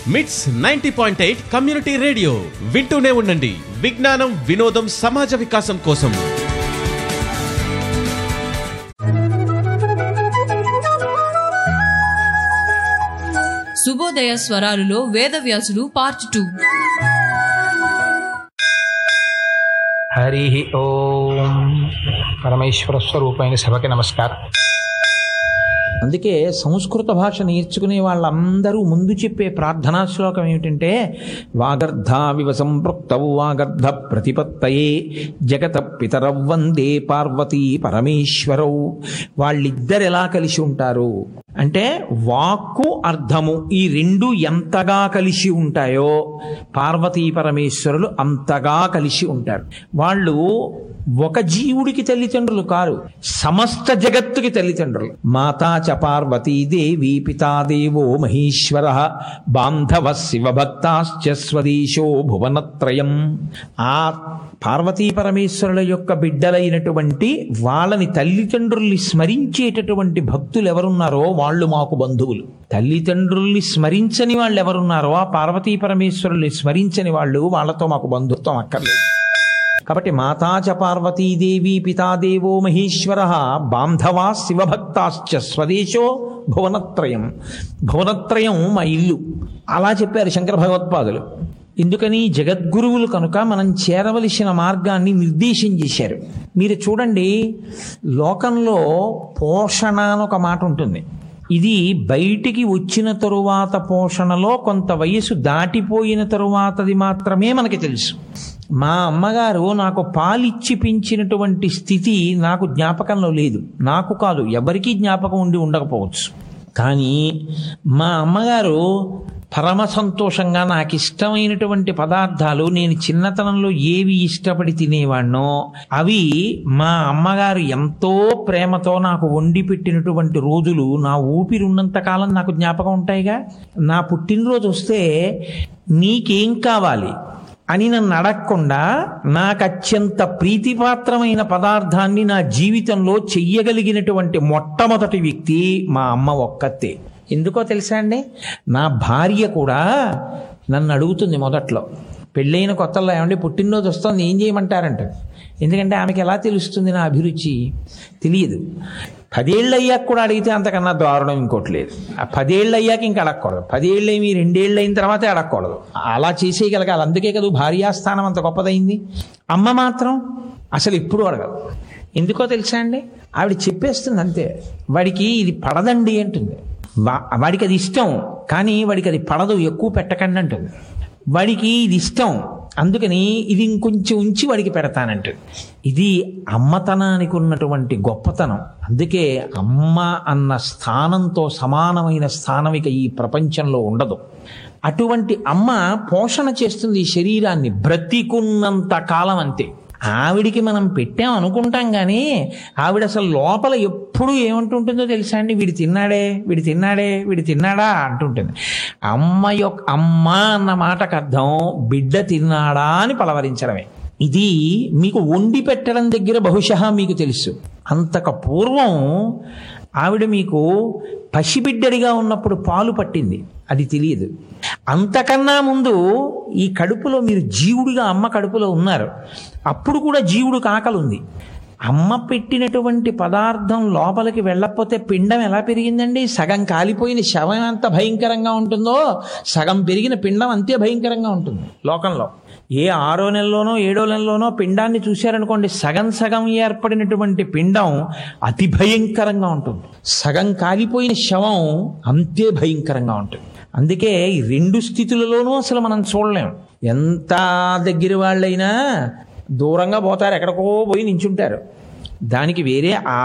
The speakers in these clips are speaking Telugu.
మిట్స్ ninety point eight community radio వింటూనే ఉండండి విజ్ఞానం వినోదం సమాజ వికాసం కోసం శుభోదయ స్వరాలులో వేదవ్యాసుడు పార్ట్ టూ హరి ఓం పరమేశ్వర స్వరూపమైన సభకి నమస్కారం అందుకే సంస్కృత భాష నేర్చుకునే వాళ్ళందరూ ముందు చెప్పే ప్రార్థనా శ్లోకం ఏమిటంటే వాగర్ధావివ సంపృక్తవు వాగర్ధ ప్రతిపత్తయే జగత పితరవ్ వందే పార్వతీ పరమేశ్వరౌ వాళ్ళిద్దరు ఎలా కలిసి ఉంటారు అంటే వాక్కు అర్థము ఈ రెండు ఎంతగా కలిసి ఉంటాయో పార్వతీ పరమేశ్వరులు అంతగా కలిసి ఉంటారు వాళ్ళు ఒక జీవుడికి తల్లిదండ్రులు కారు సమస్త జగత్తుకి తల్లిదండ్రులు మాతా చ పార్వతీ దేవి పితాదేవో మహేశ్వర బాంధవ శివభక్తాశ్చ స్వదేశో భువనత్రయం ఆ పార్వతీ పరమేశ్వరుల యొక్క బిడ్డలైనటువంటి వాళ్ళని తల్లిదండ్రుల్ని స్మరించేటటువంటి భక్తులు ఎవరున్నారో వాళ్ళు మాకు బంధువులు తల్లిదండ్రుల్ని స్మరించని వాళ్ళు ఎవరున్నారో ఆ పార్వతీ పరమేశ్వరుల్ని స్మరించని వాళ్ళు వాళ్ళతో మాకు బంధుత్వం అక్కర్లేదు కాబట్టి మాతా చ పార్వతీదేవి పితాదేవో మహేశ్వర బాంధవా శివభక్తాశ్చ స్వదేశో భువనత్రయం భువనత్రయం మా ఇల్లు అలా చెప్పారు శంకర భగవత్పాదులు ఎందుకని జగద్గురువులు కనుక మనం చేరవలసిన మార్గాన్ని నిర్దేశం చేశారు మీరు చూడండి లోకంలో పోషణ అని ఒక మాట ఉంటుంది ఇది బయటికి వచ్చిన తరువాత పోషణలో కొంత వయసు దాటిపోయిన తరువాతది మాత్రమే మనకి తెలుసు మా అమ్మగారు నాకు పాలిచ్చి పెంచినటువంటి స్థితి నాకు జ్ఞాపకంలో లేదు నాకు కాదు ఎవరికీ జ్ఞాపకం ఉండి ఉండకపోవచ్చు కానీ మా అమ్మగారు పరమ సంతోషంగా నాకు ఇష్టమైనటువంటి పదార్థాలు నేను చిన్నతనంలో ఏవి ఇష్టపడి తినేవాడినో అవి మా అమ్మగారు ఎంతో ప్రేమతో నాకు వండి పెట్టినటువంటి రోజులు నా ఊపిరి ఉన్నంత కాలం నాకు జ్ఞాపకం ఉంటాయిగా నా పుట్టినరోజు వస్తే నీకేం కావాలి అని నన్ను అడగకుండా నాకు అత్యంత ప్రీతిపాత్రమైన పదార్థాన్ని నా జీవితంలో చెయ్యగలిగినటువంటి మొట్టమొదటి వ్యక్తి మా అమ్మ ఒక్కతే ఎందుకో తెలుసా అండి నా భార్య కూడా నన్ను అడుగుతుంది మొదట్లో పెళ్ళైన కొత్తలో ఏమంటే పుట్టినరోజు వస్తుంది ఏం చేయమంటారంట ఎందుకంటే ఆమెకి ఎలా తెలుస్తుంది నా అభిరుచి తెలియదు పదేళ్ళు అయ్యాక కూడా అడిగితే అంతకన్నా దారుణం ఇంకోటి లేదు ఆ పదేళ్ళు అయ్యాక ఇంకా అడగకూడదు పదేళ్ళు ఏమి రెండేళ్ళు అయిన తర్వాతే అడగకూడదు అలా చేసేయగలగాలి అందుకే కదా భార్యాస్థానం అంత గొప్పదైంది అమ్మ మాత్రం అసలు ఇప్పుడు అడగదు ఎందుకో తెలుసా అండి ఆవిడ చెప్పేస్తుంది అంతే వాడికి ఇది పడదండి అంటుంది వా- వాడికి అది ఇష్టం కానీ వాడికి అది పడదు ఎక్కువ పెట్టకండి అంటుంది వాడికి ఇది ఇష్టం అందుకని ఇది ఇంకొంచెం ఉంచి వాడికి పెడతానంట ఇది అమ్మతనానికి ఉన్నటువంటి గొప్పతనం అందుకే అమ్మ అన్న స్థానంతో సమానమైన స్థానం ఇక ఈ ప్రపంచంలో ఉండదు అటువంటి అమ్మ పోషణ చేస్తుంది ఈ శరీరాన్ని బ్రతికున్నంత కాలం అంతే ఆవిడికి మనం పెట్టాం అనుకుంటాం కానీ ఆవిడ అసలు లోపల ఎప్పుడు ఏమంటుంటుందో తెలుసా అండి వీడు తిన్నాడే వీడు తిన్నాడే వీడు తిన్నాడా అంటుంటుంది అమ్మ యొక్క అమ్మ అన్న మాటకు అర్థం బిడ్డ తిన్నాడా అని పలవరించడమే ఇది మీకు వండి పెట్టడం దగ్గర బహుశా మీకు తెలుసు అంతక పూర్వం ఆవిడ మీకు పసిబిడ్డడిగా ఉన్నప్పుడు పాలు పట్టింది అది తెలియదు అంతకన్నా ముందు ఈ కడుపులో మీరు జీవుడిగా అమ్మ కడుపులో ఉన్నారు అప్పుడు కూడా జీవుడికి ఆకలి ఉంది అమ్మ పెట్టినటువంటి పదార్థం లోపలికి వెళ్ళకపోతే పిండం ఎలా పెరిగిందండి సగం కాలిపోయిన శవం ఎంత భయంకరంగా ఉంటుందో సగం పెరిగిన పిండం అంతే భయంకరంగా ఉంటుంది లోకంలో ఏ ఆరో నెలలోనో ఏడో నెలలోనో పిండాన్ని చూశారనుకోండి సగం సగం ఏర్పడినటువంటి పిండం అతి భయంకరంగా ఉంటుంది సగం కాలిపోయిన శవం అంతే భయంకరంగా ఉంటుంది అందుకే ఈ రెండు స్థితులలోనూ అసలు మనం చూడలేం ఎంత దగ్గర వాళ్ళైనా దూరంగా పోతారు ఎక్కడికో పోయి నించుంటారు దానికి వేరే ఆ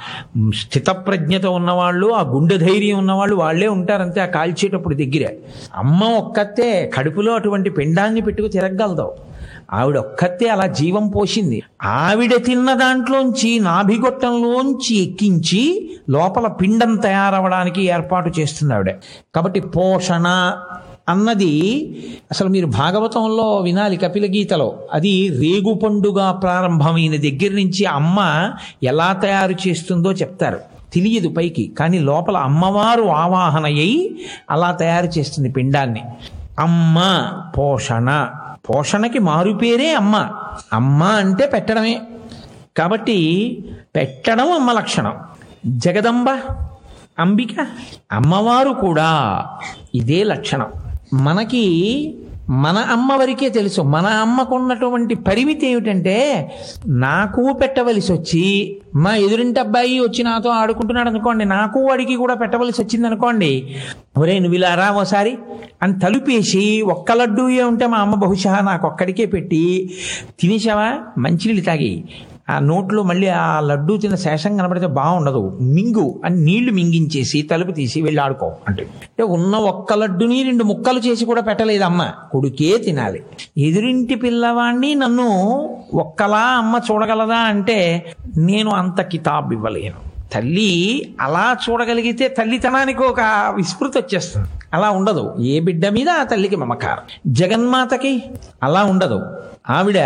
స్థితప్రజ్ఞత ఉన్నవాళ్ళు ఆ గుండె ధైర్యం ఉన్నవాళ్ళు వాళ్ళే ఉంటారంతే ఆ కాల్చేటప్పుడు దగ్గరే అమ్మ ఒక్కతే కడుపులో అటువంటి పిండాన్ని పెట్టుకు తిరగలదు ఆవిడ ఒక్కతే అలా జీవం పోసింది ఆవిడ తిన్న దాంట్లోంచి నాభిగొట్టంలోంచి ఎక్కించి లోపల పిండం తయారవడానికి ఏర్పాటు చేస్తుంది ఆవిడ కాబట్టి పోషణ అన్నది అసలు మీరు భాగవతంలో వినాలి కపిల గీతలో అది రేగు పండుగ ప్రారంభమైన దగ్గర నుంచి అమ్మ ఎలా తయారు చేస్తుందో చెప్తారు తెలియదు పైకి కానీ లోపల అమ్మవారు ఆవాహన అయి అలా తయారు చేస్తుంది పిండాన్ని అమ్మ పోషణ పోషణకి మారు పేరే అమ్మ అమ్మ అంటే పెట్టడమే కాబట్టి పెట్టడం అమ్మ లక్షణం జగదంబ అంబిక అమ్మవారు కూడా ఇదే లక్షణం మనకి మన అమ్మ వరకే తెలుసు మన అమ్మకున్నటువంటి పరిమితి ఏమిటంటే నాకు పెట్టవలసి వచ్చి మా ఎదురింటి అబ్బాయి వచ్చి నాతో ఆడుకుంటున్నాడు అనుకోండి నాకు వాడికి కూడా పెట్టవలసి వచ్చింది అనుకోండి ఒరే నువ్వు ఇలా రా ఓసారి అని తలుపేసి ఒక్క లడ్డూ ఏ ఉంటే మా అమ్మ బహుశా నాకు ఒక్కడికే పెట్టి తినేసావా మంచినీళ్ళు తాగి ఆ నోట్లో మళ్ళీ ఆ లడ్డూ తిన్న శేషం కనబడితే బాగుండదు మింగు అని నీళ్లు మింగించేసి తలుపు తీసి వెళ్ళి ఆడుకో అంటే అంటే ఉన్న ఒక్క లడ్డుని రెండు ముక్కలు చేసి కూడా పెట్టలేదు అమ్మ కొడుకే తినాలి ఎదురింటి పిల్లవాడిని నన్ను ఒక్కలా అమ్మ చూడగలదా అంటే నేను అంత కితాబ్ ఇవ్వలేను తల్లి అలా చూడగలిగితే తల్లితనానికి ఒక విస్మృతి వచ్చేస్తుంది అలా ఉండదు ఏ బిడ్డ మీద ఆ తల్లికి మమకారం జగన్మాతకి అలా ఉండదు ఆవిడ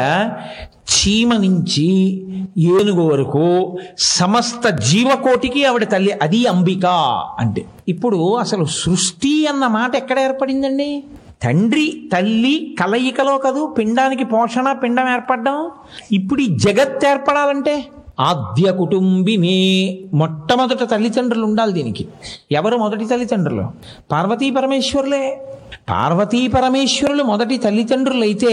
చీమ నుంచి ఏనుగు వరకు సమస్త జీవకోటికి ఆవిడ తల్లి అది అంబిక అంటే ఇప్పుడు అసలు సృష్టి అన్న మాట ఎక్కడ ఏర్పడిందండి తండ్రి తల్లి కలయికలో కదూ పిండానికి పోషణ పిండం ఏర్పడడం ఇప్పుడు ఈ జగత్ ఏర్పడాలంటే ఆద్య కుటుంబినే మొట్టమొదట తల్లిదండ్రులు ఉండాలి దీనికి ఎవరు మొదటి తల్లిదండ్రులు పార్వతీ పరమేశ్వరులే పార్వతీ పరమేశ్వరులు మొదటి తల్లిదండ్రులు అయితే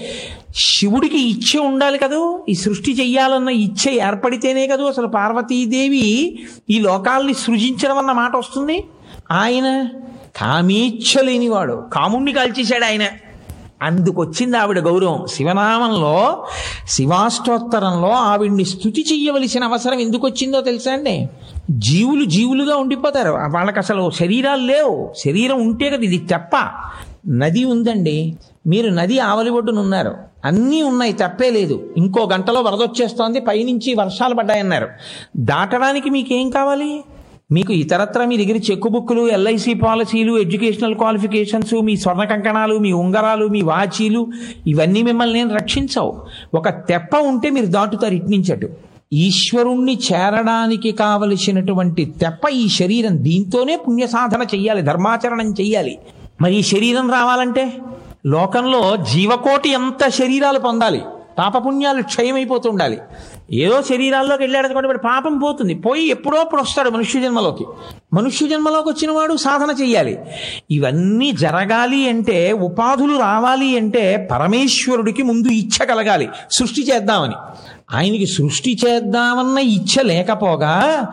శివుడికి ఇచ్చ ఉండాలి కదూ ఈ సృష్టి చెయ్యాలన్న ఇచ్చ ఏర్పడితేనే కదూ అసలు పార్వతీదేవి ఈ లోకాల్ని సృజించడం అన్న మాట వస్తుంది ఆయన కామేచ్ఛ లేనివాడు కాముణ్ణి కాల్చేశాడు ఆయన అందుకొచ్చింది ఆవిడ గౌరవం శివనామంలో శివాష్టోత్తరంలో ఆవిడ్ని స్థుతి చెయ్యవలసిన అవసరం ఎందుకు వచ్చిందో తెలుసా అండి జీవులు జీవులుగా ఉండిపోతారు వాళ్ళకి అసలు శరీరాలు లేవు శరీరం ఉంటే కదా ఇది తెప్ప నది ఉందండి మీరు నది ఆవలి ఒడ్డున ఉన్నారు అన్నీ ఉన్నాయి తప్పే లేదు ఇంకో గంటలో వరదొచ్చేస్తోంది పైనుంచి వర్షాలు పడ్డాయన్నారు దాటడానికి మీకేం కావాలి మీకు ఇతరత్ర మీ దగ్గర చెక్కు బుక్కులు ఎల్ఐసి పాలసీలు ఎడ్యుకేషనల్ క్వాలిఫికేషన్స్ మీ స్వర్ణ కంకణాలు మీ ఉంగరాలు మీ వాచీలు ఇవన్నీ మిమ్మల్ని నేను రక్షించవు ఒక తెప్ప ఉంటే మీరు దాటుతారు ఇట్నించటు ఈశ్వరుణ్ణి చేరడానికి కావలసినటువంటి తెప్ప ఈ శరీరం దీంతోనే పుణ్య సాధన చెయ్యాలి ధర్మాచరణం చెయ్యాలి మరి ఈ శరీరం రావాలంటే లోకంలో జీవకోటి ఎంత శరీరాలు పొందాలి పాపపుణ్యాలు క్షయమైపోతూ ఉండాలి ఏదో శరీరాల్లోకి వెళ్ళాడు అనుకోండి వాడి పాపం పోతుంది పోయి ఎప్పుడో అప్పుడు వస్తాడు మనుష్య జన్మలోకి మనుష్య జన్మలోకి వచ్చిన వాడు సాధన చెయ్యాలి ఇవన్నీ జరగాలి అంటే ఉపాధులు రావాలి అంటే పరమేశ్వరుడికి ముందు ఇచ్చ కలగాలి సృష్టి చేద్దామని ఆయనకి సృష్టి చేద్దామన్న ఇచ్చ లేకపోగా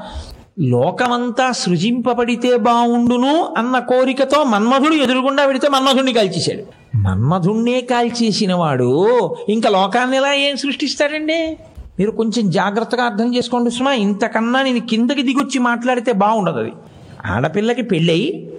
లోకమంతా సృజింపబడితే బావుండును అన్న కోరికతో మన్మధుడు ఎదురుగుండా పెడితే మన్మధుడిని కాల్చేశాడు మన్మధుణ్ణే కాల్చేసిన వాడు ఇంకా లోకాన్ని ఎలా ఏం సృష్టిస్తాడండి మీరు కొంచెం జాగ్రత్తగా అర్థం చేసుకోండి సుమా ఇంతకన్నా నేను కిందకి దిగొచ్చి మాట్లాడితే బాగుండదు అది ఆడపిల్లకి పెళ్ళయి